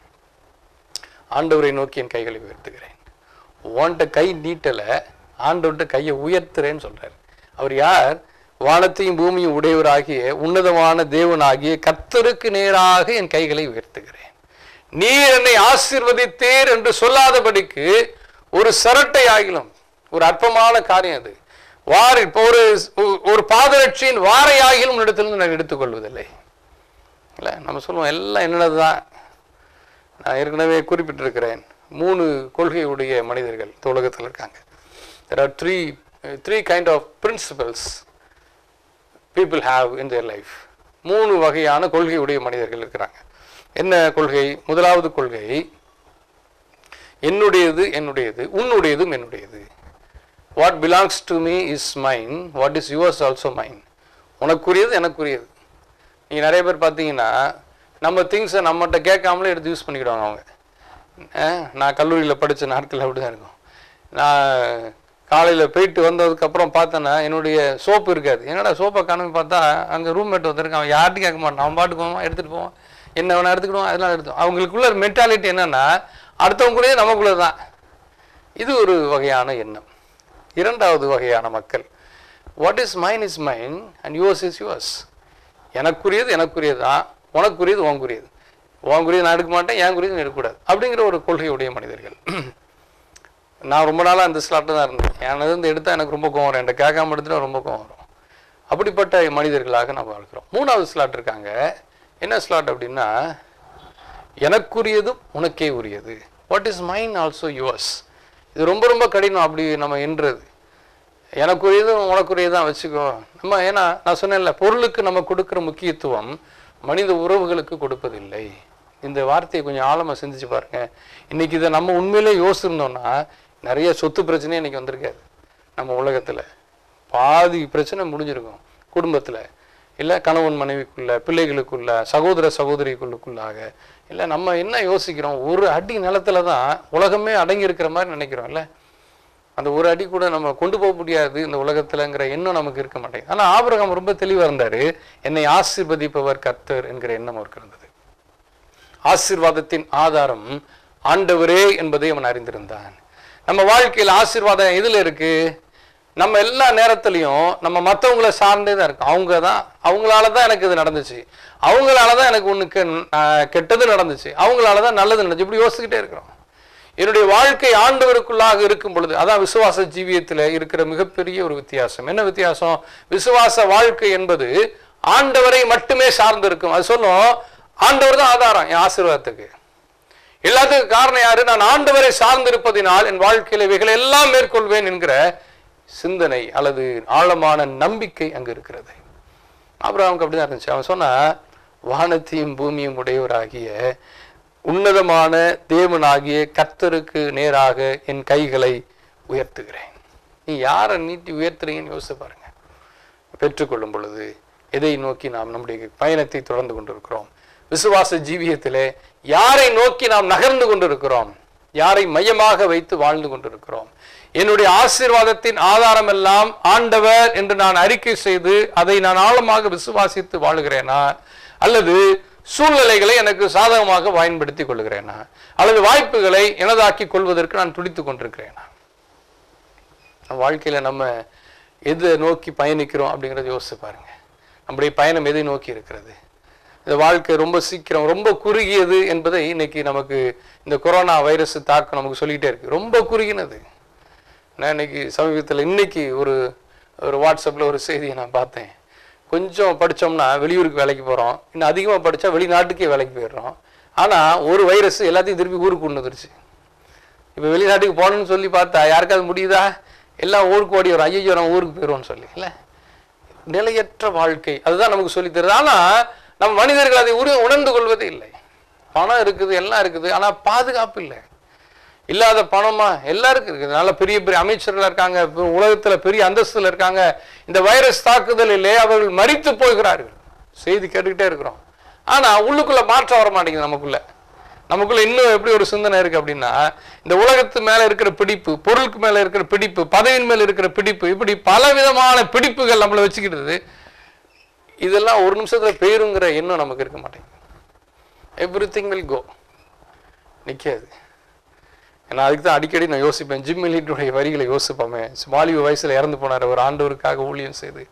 ஆண்டவரை நோக்கி என் கைகளை உயர்த்துகிறேன் உன்கிட்ட கை நீட்டல ஆண்டவர்கிட்ட கையை உயர்த்துறேன்னு சொல்றாரு அவர் யார் வானத்தையும் பூமியும் உடையவராகிய உன்னதமான தேவனாகிய கர்த்தருக்கு நேராக என் கைகளை உயர்த்துகிறேன் நீர் என்னை ஆசீர்வதித்தீர் என்று சொல்லாதபடிக்கு ஒரு சரட்டை ஆகிலும் ஒரு அற்பமான காரியம் அது வார இப்போ ஒரு ஒரு பாதரட்சியின் வாரை ஆகிலும் இடத்திலிருந்து நான் எடுத்துக்கொள்வதில்லை இல்லை நம்ம சொல்லுவோம் எல்லாம் என்னதான் நான் ஏற்கனவே குறிப்பிட்டிருக்கிறேன் மூணு கொள்கையுடைய மனிதர்கள் இந்த உலகத்தில் இருக்காங்க there are three three kind of principles people have in their life மூணு வகையான கொள்கையுடைய மனிதர்கள் இருக்கிறாங்க என்ன கொள்கை முதலாவது கொள்கை என்னுடையது என்னுடையது உன்னுடையதும் என்னுடையது what belongs to me is mine what is yours also mine உனக்குரியது எனக்குரியது நீங்கள் நிறைய பேர் பார்த்தீங்கன்னா நம்ம திங்ஸை நம்மகிட்ட கேட்காமலே எடுத்து யூஸ் பண்ணிக்கிடுவாங்க அவங்க அஹ், நான் கல்லூரியில் படித்த நாட்கள் அப்படி தான் இருக்கும் நான் காலையில் போயிட்டு வந்ததுக்கப்புறம் பார்த்தேன்னா என்னுடைய சோப்பு இருக்காது என்னடா சோப்பை காணுன்னு பார்த்தா அங்கே ரூம்மேட் வந்திருக்கான் அவன் யார்ட்டும் கேட்க மாட்டான் அவன் பாட்டுக்கு போவான் எடுத்துகிட்டு போவான் என்ன வேணா எடுத்துக்கிடுவான் அதெல்லாம் எடுத்து அவங்களுக்குள்ள மென்டாலிட்டி என்னன்னா அடுத்தவங்களுடைய நமக்குள்ளே தான் இது ஒரு வகையான எண்ணம் இரண்டாவது வகையான மக்கள் what is mine is mine and yours is yours எனக்குரியது எனக்குரியது தான் உனக்குரியது உனக்குரியது உனக்குரியது நான் எடுக்க மாட்டேன் என் குறியது நீ எடுக்கக்கூடாது அப்படிங்கிற ஒரு கொள்கையுடைய மனிதர்கள் நான் ரொம்ப நாளாக அந்த ஸ்லாட்டில் தான் இருந்தேன் எனது வந்து எடுத்தால் எனக்கு ரொம்ப கோவம் வரும் என்கிட்ட கேட்காம எடுத்துட்டா ரொம்ப கோவம் வரும் அப்படிப்பட்ட மனிதர்களாக நம்ம வாழ்க்கிறோம் மூணாவது ஸ்லாட் இருக்காங்க என்ன ஸ்லாட் அப்படின்னா எனக்குரியதும் உனக்கே உரியது what is mine also yours இது ரொம்ப ரொம்ப கடினம் அப்படி நம்ம என்றது எனக்குரியதும் உனக்குரியது தான் வச்சுக்கோ நம்ம ஏன்னா நான் சொன்னேன்ல பொருளுக்கு நம்ம கொடுக்குற முக்கியத்துவம் மனித உறவுகளுக்கு கொடுப்பதில்லை இந்த வார்த்தையை கொஞ்சம் ஆழமாக சிந்திச்சு பாருங்க இன்னைக்கு இதை நம்ம உண்மையிலே யோசிச்சிருந்தோம்னா நிறைய சொத்து பிரச்சனையே இன்னைக்கு வந்திருக்காது நம்ம உலகத்தில் பாதி பிரச்சனை முடிஞ்சிருக்கும் குடும்பத்தில் இல்லை கணவன் மனைவிக்குள்ள பிள்ளைகளுக்குள்ள சகோதர சகோதரிகளுக்குள்ளாக இல்லை நம்ம என்ன யோசிக்கிறோம் ஒரு அடி நிலத்துல தான் உலகமே அடங்கி இருக்கிற மாதிரி நினைக்கிறோம் இல்லை அந்த ஒரு அடி கூட நம்ம கொண்டு போக முடியாது இந்த உலகத்துலங்கிற எண்ணம் நமக்கு இருக்க மாட்டேங்குது ஆனால் ஆபிரகாம் ரொம்ப தெளிவாக இருந்தாரு என்னை ஆசீர்வதிப்பவர் கர்த்தர் என்கிற எண்ணம் அவருக்கு இருந்தது ஆசீர்வாதத்தின் ஆதாரம் ஆண்டவரே என்பதை அவன் அறிந்திருந்தான் நம்ம வாழ்க்கையில் ஆசீர்வாதம் எதுல இருக்கு நம்ம எல்லா நேரத்துலையும் நம்ம மற்றவங்கள சார்ந்தே தான் இருக்கும் அவங்க தான் அவங்களால தான் எனக்கு இது நடந்துச்சு அவங்களால தான் எனக்கு ஒன்று கெட்டது நடந்துச்சு அவங்களால தான் நல்லது நடந்துச்சு இப்படி யோசிச்சுக்கிட்டே இருக்கிறோம் என்னுடைய வாழ்க்கை ஆண்டவருக்குள்ளாக இருக்கும் பொழுது அதான் விசுவாச ஜீவியத்தில் இருக்கிற மிகப்பெரிய ஒரு வித்தியாசம் என்ன வித்தியாசம் விசுவாச வாழ்க்கை என்பது ஆண்டவரை மட்டுமே சார்ந்து இருக்கும் அது சொல்லும் ஆண்டவர் தான் ஆதாரம் என் ஆசீர்வாதத்துக்கு எல்லாத்துக்கும் காரணம் யாரு நான் ஆண்டவரை சார்ந்திருப்பதினால் என் வாழ்க்கையில இவைகளை எல்லாம் மேற்கொள்வேன் என்கிற சிந்தனை அல்லது ஆழமான நம்பிக்கை அங்கு இருக்கிறது அப்புறம் அவனுக்கு அப்படிதான் இருந்துச்சு அவன் சொன்னா வானத்தையும் பூமியும் உடையவராகிய உன்னதமான தேவனாகிய கர்த்தருக்கு நேராக என் கைகளை உயர்த்துகிறேன் நீ யாரை நீட்டி உயர்த்துறீங்கன்னு யோசிச்சு பாருங்க பெற்றுக்கொள்ளும் பொழுது எதை நோக்கி நாம் நம்முடைய பயணத்தை தொடர்ந்து கொண்டிருக்கிறோம் விசுவாச ஜீவியத்திலே யாரை நோக்கி நாம் நகர்ந்து கொண்டிருக்கிறோம் யாரை மையமாக வைத்து வாழ்ந்து கொண்டிருக்கிறோம் என்னுடைய ஆசீர்வாதத்தின் ஆதாரம் எல்லாம் ஆண்டவர் என்று நான் அறிக்கை செய்து அதை நான் ஆழமாக விசுவாசித்து வாழுகிறேனா அல்லது சூழ்நிலைகளை எனக்கு சாதகமாக பயன்படுத்திக் கொள்கிறேனா அல்லது வாய்ப்புகளை எனதாக்கி கொள்வதற்கு நான் துடித்துக் கொண்டிருக்கிறேனா நம்ம வாழ்க்கையில நம்ம எதை நோக்கி பயணிக்கிறோம் அப்படிங்கிறத யோசிச்சு பாருங்க நம்முடைய பயணம் எதை நோக்கி இருக்கிறது இந்த வாழ்க்கை ரொம்ப சீக்கிரம் ரொம்ப குறுகியது என்பதை இன்னைக்கு நமக்கு இந்த கொரோனா வைரஸ் தாக்கம் நமக்கு சொல்லிக்கிட்டே இருக்கு ரொம்ப குறுகினது நான் இன்னைக்கு சமீபத்தில் இன்னைக்கு ஒரு ஒரு வாட்ஸ்அப்பில் ஒரு செய்தியை நான் பார்த்தேன் கொஞ்சம் படித்தோம்னா வெளியூருக்கு வேலைக்கு போகிறோம் இன்னும் அதிகமாக படித்தா வெளிநாட்டுக்கே வேலைக்கு போயிடுறோம் ஆனால் ஒரு வைரஸ் எல்லாத்தையும் திருப்பி ஊருக்கு கொண்டு வந்துருச்சு இப்போ வெளிநாட்டுக்கு போகணும்னு சொல்லி பார்த்தா யாருக்காவது முடியுதா எல்லாம் ஊருக்கு ஓடி வரும் ஐயோ நம்ம ஊருக்கு போயிடுவோம்னு சொல்லி இல்லை நிலையற்ற வாழ்க்கை அதுதான் நமக்கு சொல்லி தருது ஆனால் நம்ம மனிதர்கள் அதை உரு உணர்ந்து கொள்வதே இல்லை பணம் இருக்குது எல்லாம் இருக்குது ஆனால் பாதுகாப்பு இல்லை இல்லாத பணமா எல்லாருக்கும் இருக்குது நல்ல பெரிய பெரிய அமைச்சர்கள் இருக்காங்க இப்ப உலகத்துல பெரிய அந்தஸ்துல இருக்காங்க இந்த வைரஸ் தாக்குதலிலே அவர்கள் மரித்து போகிறார்கள் செய்தி கேட்டுக்கிட்டே இருக்கிறோம் ஆனா உள்ளுக்குள்ள மாற்றம் வர மாட்டேங்குது நமக்குள்ள நமக்குள்ள இன்னும் எப்படி ஒரு சிந்தனை இருக்கு அப்படின்னா இந்த உலகத்து மேல இருக்கிற பிடிப்பு பொருளுக்கு மேல இருக்கிற பிடிப்பு பதவியின் மேல இருக்கிற பிடிப்பு இப்படி பல விதமான பிடிப்புகள் நம்மளை வச்சுக்கிட்டது இதெல்லாம் ஒரு நிமிஷத்துல போயிருங்கிற எண்ணம் நமக்கு இருக்க மாட்டேங்குது எவ்ரி திங் வில் கோ நிக்காது நான் அதுக்கு தான் அடிக்கடி நான் யோசிப்பேன் ஜிம் மில்லிட்டுடைய வரிகளை யோசிப்போமே வாலிப வயசுல இறந்து போனார் ஒரு ஆண்டவருக்காக ஊழியம் செய்து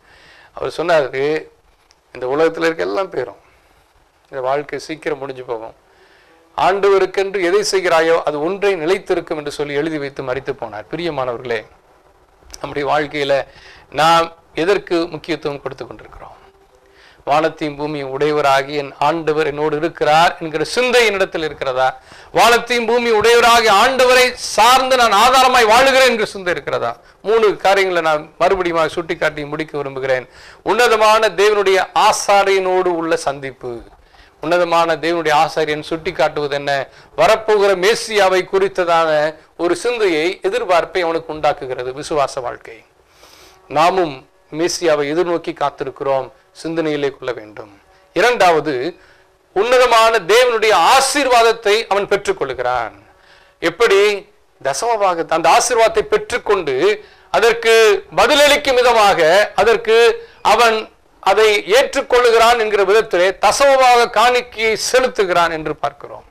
அவர் சொன்னாரு இந்த உலகத்தில் இருக்க எல்லாம் பேரும் இந்த வாழ்க்கை சீக்கிரம் முடிஞ்சு போகும் ஆண்டவருக்கென்று எதை செய்கிறாயோ அது ஒன்றை நிலைத்திருக்கும் என்று சொல்லி எழுதி வைத்து மறித்து போனார் பிரியமானவர்களே நம்முடைய வாழ்க்கையில நாம் எதற்கு முக்கியத்துவம் கொடுத்து கொண்டிருக்கிறோம் வானத்தையும் பூமியும் உடையவராகி என் ஆண்டவர் என்னோடு இருக்கிறார் என்கிற சிந்தை என்னிடத்தில் இருக்கிறதா வானத்தையும் பூமி உடையவராகி ஆண்டவரை சார்ந்து நான் ஆதாரமாய் வாழுகிறேன் என்கிற சிந்தை இருக்கிறதா மூணு காரியங்களை நான் மறுபடியும் சுட்டி காட்டி முடிக்க விரும்புகிறேன் உன்னதமான தேவனுடைய ஆசாரியனோடு உள்ள சந்திப்பு உன்னதமான தேவனுடைய ஆசாரியன் சுட்டி காட்டுவது என்ன வரப்போகிற மேசியாவை குறித்ததான ஒரு சிந்தையை எதிர்பார்ப்பை அவனுக்கு உண்டாக்குகிறது விசுவாச வாழ்க்கை நாமும் மேசியாவை எதிர்நோக்கி காத்திருக்கிறோம் சிந்தனையிலே கொள்ள வேண்டும் இரண்டாவது உன்னதமான தேவனுடைய ஆசீர்வாதத்தை அவன் பெற்றுக்கொள்கிறான் எப்படி தசமபாக அந்த ஆசீர்வாதத்தை பெற்றுக்கொண்டு அதற்கு பதிலளிக்கும் விதமாக அதற்கு அவன் அதை ஏற்றுக்கொள்ளுகிறான் என்கிற விதத்திலே தசமமாக காணிக்கையை செலுத்துகிறான் என்று பார்க்கிறோம்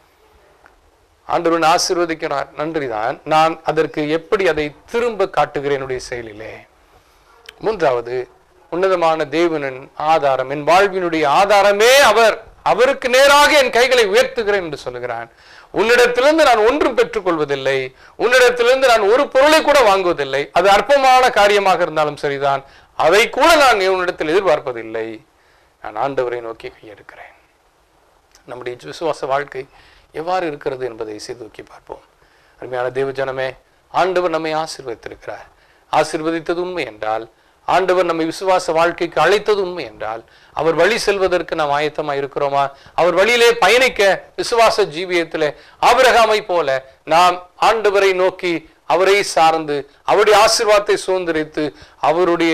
ஆண்டவன் ஆசீர்வதிக்கிறார் நன்றிதான் நான் அதற்கு எப்படி அதை திரும்ப காட்டுகிறேன் என்னுடைய செயலிலே மூன்றாவது உன்னதமான தேவனின் ஆதாரம் என் வாழ்வினுடைய ஆதாரமே அவர் அவருக்கு நேராக என் கைகளை உயர்த்துகிறேன் என்று சொல்லுகிறான் உன்னிடத்திலிருந்து நான் ஒன்றும் பெற்றுக்கொள்வதில்லை உன்னிடத்திலிருந்து நான் ஒரு பொருளை கூட வாங்குவதில்லை அது அற்பமான காரியமாக இருந்தாலும் சரிதான் அதை கூட நான் உன்னிடத்தில் எதிர்பார்ப்பதில்லை நான் ஆண்டவரை நோக்கி கையெடுக்கிறேன் நம்முடைய விசுவாச வாழ்க்கை எவ்வாறு இருக்கிறது என்பதை சீர்தூக்கி பார்ப்போம் அருமையான தேவஜனமே ஆண்டவர் நம்மை ஆசீர்வதித்திருக்கிறார் ஆசீர்வதித்தது உண்மை என்றால் ஆண்டவர் நம்மை விசுவாச வாழ்க்கைக்கு அழைத்தது உண்மை என்றால் அவர் வழி செல்வதற்கு நாம் ஆயத்தமா இருக்கிறோமா அவர் வழியிலே பயணிக்க விசுவாச ஜீவியத்திலே ஆபிரகாமை போல நாம் ஆண்டவரை நோக்கி அவரை சார்ந்து அவருடைய ஆசீர்வாதத்தை சுதந்திரித்து அவருடைய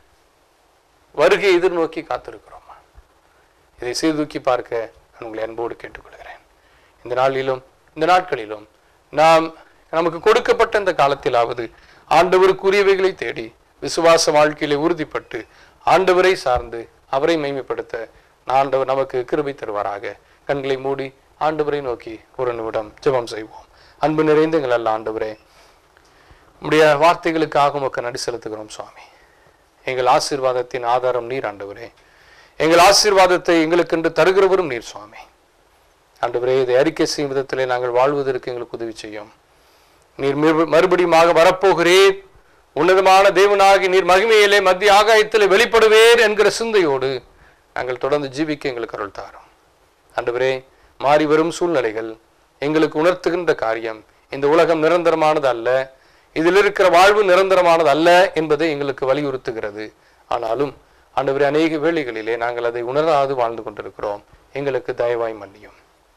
வருகை எதிர்நோக்கி காத்திருக்கிறோமா இதை சீர்தூக்கி பார்க்க நான் உங்களை அன்போடு கேட்டுக்கொள்கிறேன் இந்த நாளிலும் இந்த நாட்களிலும் நாம் நமக்கு கொடுக்கப்பட்ட இந்த காலத்திலாவது ஆண்டவருக்குரியவைகளை தேடி விசுவாச வாழ்க்கையிலே உறுதிப்பட்டு ஆண்டவரை சார்ந்து அவரை மைமைப்படுத்த ஆண்டவர் நமக்கு கிருபை தருவாராக கண்களை மூடி ஆண்டவரை நோக்கி ஒரு நிமிடம் ஜெபம் செய்வோம் அன்பு நிறைந்த எங்கள் அல்ல ஆண்டவரே உம்முடைய வார்த்தைகளுக்காக உமக்கு நடி செலுத்துகிறோம் சுவாமி எங்கள் ஆசீர்வாதத்தின் ஆதாரம் நீர் ஆண்டவரே எங்கள் ஆசீர்வாதத்தை எங்களுக்கென்று தருகிறவரும் நீர் சுவாமி ஆண்டவரே இதை அறிக்கை செய்யும் விதத்திலே நாங்கள் வாழ்வதற்கு எங்களுக்கு உதவி செய்யும் நீர் மிரு- மறுபடியுமாக வரப்போகிறேன் உன்னதமான தேவனாகி நீர் மகிமையிலே மத்திய ஆகாயத்திலே வெளிப்படுவேர் என்கிற சிந்தையோடு நாங்கள் தொடர்ந்து ஜீவிக்க எங்களுக்கு அருள் தாரும் ஆண்டவரே மாறி வரும் சூழ்நிலைகள் எங்களுக்கு உணர்த்துகின்ற காரியம் இந்த உலகம் நிரந்தரமானது அல்ல இதில் இருக்கிற வாழ்வு நிரந்தரமானது அல்ல என்பதை எங்களுக்கு வலியுறுத்துகிறது ஆனாலும் ஆண்டவரே அநேக வேளைகளிலே நாங்கள் அதை உணராது வாழ்ந்து கொண்டிருக்கிறோம் எங்களுக்கு தயவாய் மன்னியும்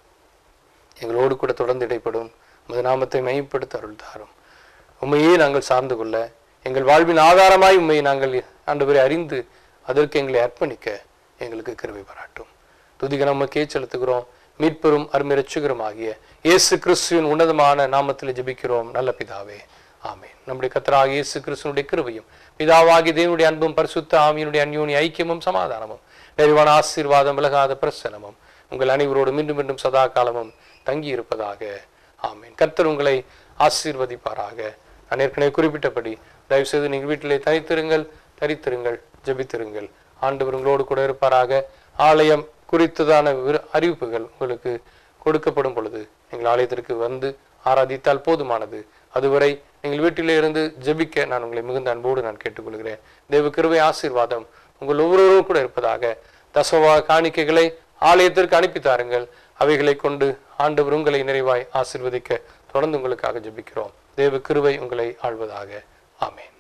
எங்களோடு கூட தொடர்ந்து இடைப்படும் உமது நாமத்தை மையப்படுத்த அருள் தாரும் உண்மையே நாங்கள் சார்ந்து கொள்ள எங்கள் வாழ்வின் ஆதாரமாய் உண்மையை நாங்கள் ஆண்டவரை அறிந்து அதற்கு எங்களை அர்ப்பணிக்க எங்களுக்கு கிருபை பாராட்டும் துதிக நமக்கே செலுத்துகிறோம் மீட்பெரும் அருமை ரட்சகரும் ஆகிய இயேசு கிறிஸ்துவின் உன்னதமான நாமத்தில் ஜெபிக்கிறோம் நல்ல பிதாவே ஆமென் நம்முடைய கத்தராக இயேசு கிறிஸ்துனுடைய கிருபையும் பிதாவாகி தேவனுடைய அன்பும் பரிசுத்த ஆவியினுடைய அந்யோனி ஐக்கியமும் சமாதானமும் நிறைவான ஆசீர்வாதம் விலகாத பிரசனமும் உங்கள் அனைவரோடு மீண்டும் மீண்டும் சதா காலமும் தங்கி இருப்பதாக ஆமென் கர்த்தர் உங்களை ஆசீர்வதிப்பாராக நான் ஏற்கனவே குறிப்பிட்டபடி தயவு செய்து நீங்கள் வீட்டிலே தனித்திருங்கள் தரித்திருங்கள் ஜெபித்திருங்கள் ஆண்டவர் உங்களோடு கூட இருப்பாராக ஆலயம் குறித்ததான விரு- அறிவிப்புகள் உங்களுக்கு கொடுக்கப்படும் பொழுது நீங்கள் ஆலயத்திற்கு வந்து ஆராதித்தால் போதுமானது அதுவரை நீங்கள் வீட்டிலே இருந்து ஜெபிக்க நான் உங்களை மிகுந்த அன்போடு நான் கேட்டுக்கொள்கிறேன் தேவ கிருபை ஆசீர்வாதம் உங்கள் ஒவ்வொருவரும் கூட இருப்பதாக தசவா காணிக்கைகளை ஆலயத்திற்கு அனுப்பி தாருங்கள் அவைகளை கொண்டு ஆண்டவர் உங்களை நிறைவாய் ஆசீர்வதிக்க தொடர்ந்து உங்களுக்காக ஜெபிக்கிறோம் தேவ கிருபை உங்களை ஆள்வதாக ஆமென்